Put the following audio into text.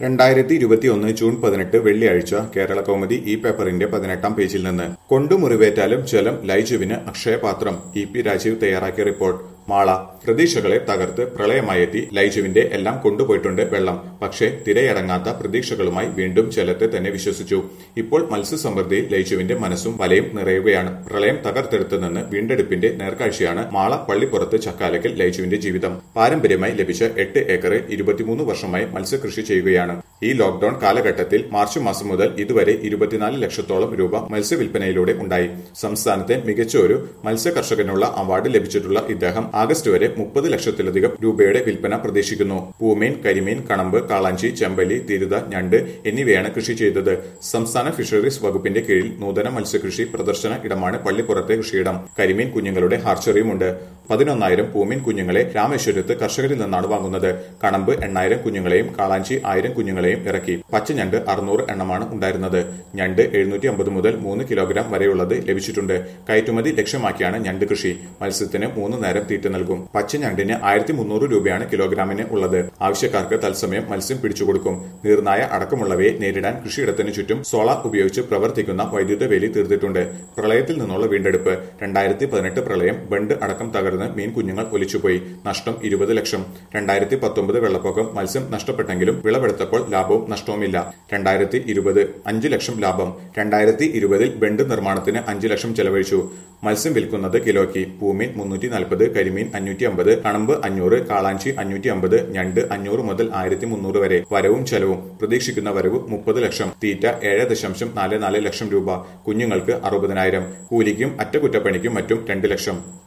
രണ്ടായിരത്തി ഇരുപത്തിയൊന്ന് ജൂൺ പതിനെട്ട് വെള്ളിയാഴ്ച കേരള കൗമുദി ഈ പേപ്പറിന്റെ പതിനെട്ടാം പേജിൽ നിന്ന് കൊണ്ടുമുറിവേറ്റാലും ജലം ലൈജുവിന് അക്ഷയപാത്രം ഇ പി രാജീവ് തയ്യാറാക്കിയ റിപ്പോർട്ട് മാള പ്രതീക്ഷകളെ തകർത്ത് പ്രളയമായെത്തി ലൈജുവിന്റെ എല്ലാം കൊണ്ടുപോയിട്ടുണ്ട് വെള്ളം പക്ഷേ തിരയടങ്ങാത്ത പ്രതീക്ഷകളുമായി വീണ്ടും ജലത്തെ തന്നെ വിശ്വസിച്ചു ഇപ്പോൾ മത്സ്യസമൃദ്ധിയിൽ ലൈജുവിന്റെ മനസ്സും വലയും നിറയുകയാണ് പ്രളയം തകർത്തെടുത്തു നിന്ന് വീണ്ടെടുപ്പിന്റെ നേർക്കാഴ്ചയാണ് മാള പള്ളിപ്പുറത്ത് ചക്കാലക്കൽ ലൈജുവിന്റെ ജീവിതം പാരമ്പര്യമായി ലഭിച്ച എട്ട് ഏക്കറിൽ ഇരുപത്തിമൂന്ന് വർഷമായി മത്സ്യകൃഷി ചെയ്യുകയാണ് ഈ ലോക്ഡൌൺ കാലഘട്ടത്തിൽ മാർച്ച് മാസം മുതൽ ഇതുവരെ ഇരുപത്തിനാല് ലക്ഷത്തോളം രൂപ മത്സ്യവിൽപ്പനയിലൂടെ ഉണ്ടായി സംസ്ഥാനത്തെ മികച്ച ഒരു മത്സ്യ കർഷകനുള്ള അവാർഡ് ലഭിച്ചിട്ടുള്ള ഇദ്ദേഹം ആഗസ്റ്റ് വരെ മുപ്പത് ലക്ഷത്തിലധികം രൂപയുടെ വിൽപ്പന പ്രതീക്ഷിക്കുന്നു പൂമീൻ കരിമീൻ കണമ്പ് കാളാഞ്ചി ചെമ്പലി തിരുത ഞണ്ട് എന്നിവയാണ് കൃഷി ചെയ്തത് സംസ്ഥാന ഫിഷറീസ് വകുപ്പിന്റെ കീഴിൽ നൂതന മത്സ്യകൃഷി പ്രദർശന ഇടമാണ് പള്ളിപ്പുറത്തെ കൃഷിയിടം കരിമീൻ കുഞ്ഞുങ്ങളുടെ ഹാർച്ചറിയുമുണ്ട് പതിനൊന്നായിരം പൂമീൻ കുഞ്ഞുങ്ങളെ രാമേശ്വരത്ത് കർഷകരിൽ നിന്നാണ് വാങ്ങുന്നത് കണമ്പ് എണ്ണായിരം കുഞ്ഞുങ്ങളെയും കാളാഞ്ചി ആയിരം കുഞ്ഞുങ്ങളെയും ഇറക്കി പച്ചഞണ്ട് അറുന്നൂറ് എണ്ണമാണ് ഉണ്ടായിരുന്നത് ഞണ്ട് എഴുന്നൂറ്റി അമ്പത് മുതൽ മൂന്ന് കിലോഗ്രാം വരെയുള്ളത് ലഭിച്ചിട്ടുണ്ട് കയറ്റുമതി ലക്ഷ്യമാക്കിയാണ് ഞണ്ട് കൃഷി മത്സ്യത്തിന് മൂന്ന് നേരം തീറ്റ നൽകും പച്ചഞണ്ടിന് ആയിരത്തി മുന്നൂറ് രൂപയാണ് കിലോഗ്രാമിന് ഉള്ളത് ആവശ്യക്കാർക്ക് തത്സമയം മത്സ്യം പിടിച്ചുകൊടുക്കും നീർനായ അടക്കമുള്ളവയെ നേരിടാൻ കൃഷിയിടത്തിന് ചുറ്റും സോളാർ ഉപയോഗിച്ച് പ്രവർത്തിക്കുന്ന വൈദ്യുത വേലി തീർത്തിട്ടുണ്ട് പ്രളയത്തിൽ നിന്നുള്ള വീണ്ടെടുപ്പ് രണ്ടായിരത്തി പതിനെട്ട് പ്രളയം ബണ്ട് അടക്കം തകർന്ന് മീൻ കുഞ്ഞുങ്ങൾ ഒലിച്ചുപോയി നഷ്ടം ഇരുപത് ലക്ഷം രണ്ടായിരത്തി പത്തൊമ്പത് വെള്ളപ്പൊക്കം മത്സ്യം നഷ്ടപ്പെട്ടെങ്കിലും വിളവെടുത്തപ്പോൾ ലാഭവും നഷ്ടവുമില്ല രണ്ടായിരത്തി ഇരുപത് അഞ്ച് ലക്ഷം ലാഭം രണ്ടായിരത്തി ഇരുപതിൽ ബണ്ട് നിർമ്മാണത്തിന് അഞ്ച് ലക്ഷം ചെലവഴിച്ചു മത്സ്യം വിൽക്കുന്നത് കിലോയ്ക്ക് പൂമീൻ മുന്നൂറ്റി നാൽപ്പത് കരിമീൻ അഞ്ഞൂറ്റി അമ്പത് കണമ്പ് അഞ്ഞൂറ് കാളാഞ്ചി അഞ്ഞൂറ്റി അമ്പത് ഞണ്ട് അഞ്ഞൂറ് മുതൽ ആയിരത്തി മുന്നൂറ് വരെ വരവും ചെലവും പ്രതീക്ഷിക്കുന്ന വരവ് മുപ്പത് ലക്ഷം തീറ്റ ഏഴ് ദശാംശം നാല് നാല് ലക്ഷം രൂപ കുഞ്ഞുങ്ങൾക്ക് അറുപതിനായിരം കൂലിക്കും അറ്റകുറ്റപ്പണിക്കും മറ്റും രണ്ട് ലക്ഷം